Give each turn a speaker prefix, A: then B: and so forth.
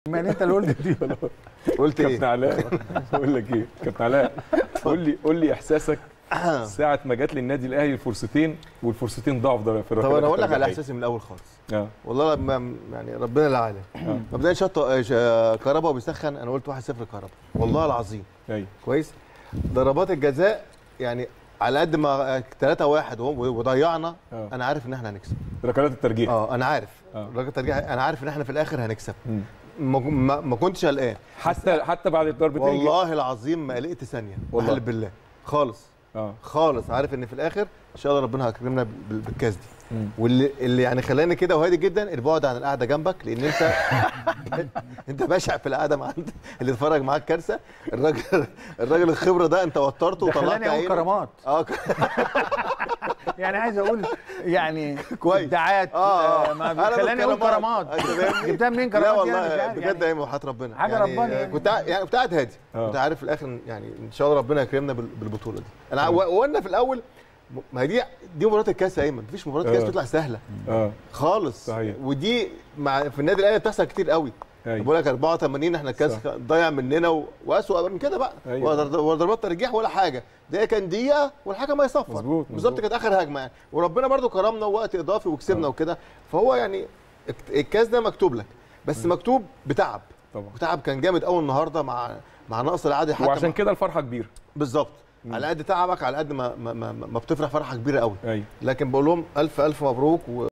A: يعني انت اللي قلت دي
B: قلت
C: كابتن
B: ايه؟
C: علاء بقول لك ايه كابتن علاء قول لي قول لي احساسك ساعه ما جات للنادي الاهلي الفرصتين والفرصتين ضعف ده في
B: طب
C: الركلات
B: انا اقول لك على
C: الترجيحية.
B: احساسي من الاول خالص
C: اه
B: والله لما يعني ربنا لا عالم مبدئيا شط كهربا وبيسخن انا قلت 1-0 كهربا والله العظيم
C: ايوه
B: كويس ضربات الجزاء يعني على قد ما 3 1 وضيعنا
C: آه.
B: انا عارف ان احنا هنكسب
C: ركلات الترجيح
B: اه انا عارف
C: آه.
B: ركله الترجيح انا عارف ان احنا في الاخر هنكسب
C: مم.
B: ما, ما, ما كنتش قلقان
C: حتى حتى بعد الضربتين الج-
B: والله العظيم ما قلقت ثانيه
C: والله.
B: بحلف بالله خالص
C: اه
B: خالص عارف ان في الاخر ان شاء الله ربنا هيكرمنا بال- بالكاس دي
C: مم.
B: واللي اللي يعني خلاني كده وهادي جدا البعد عن القعده جنبك لان انت انت بشع في القعده مع اللي اتفرج معاك كارثه الراجل الراجل الخبره ده انت وترته
A: ده
B: وطلعت
A: خلاني اقول
B: عينه.
A: كرامات
B: اه ك-
A: يعني عايز اقول يعني
B: كويس.
A: ابداعات
B: اه
A: آه، ما
B: أنا
A: خلاني اقول
B: بالكرامات.
A: كرامات
B: أنت فاهمني؟
A: جبتها منين
B: لا
A: كرامات دي؟ أنا مش
B: والله
A: عارف
B: بجد
A: يعني.
B: ايام وحياه ربنا
A: حاجة
B: يعني
A: ربنا يعني.
B: كنت قاعد- يعني كنت قاعد هادي
C: آه.
B: كنت عارف في الاخر يعني ان شاء الله ربنا يكرمنا بال- بالبطوله دي انا وقلنا في الاول ما هي دي دي مباراه الكاس يا ايمن مفيش مباراه كاس
C: آه.
B: تطلع سهله
C: اه
B: خالص
C: صحيح.
B: ودي مع في النادي الاهلي بتحصل كتير قوي
C: ايوه
B: بقول لك 84 احنا الكاس
C: صح.
B: ضيع مننا و... واسوء من كده بقى
C: أيوة.
B: ولا ضر- ولا ضربات ترجيح ولا حاجه ده كان دقيقه والحكم هيصفر
C: مظبوط،
B: بالظبط
C: مظبوط.
B: كانت اخر هجمه يعني وربنا برضو كرمنا ووقت اضافي وكسبنا
C: آه.
B: وكده فهو يعني الك- الكاس ده مكتوب لك بس مكتوب بتعب
C: طبعا
B: وتعب كان جامد قوي النهارده مع مع نقص العادي حتى
C: وعشان
B: مع-
C: كده الفرحه كبيره
B: بالظبط على قد تعبك على قد ما ما, ما, ما بتفرح فرحه كبيره قوي
C: ايوه
B: لكن بقول لهم الف الف مبروك و...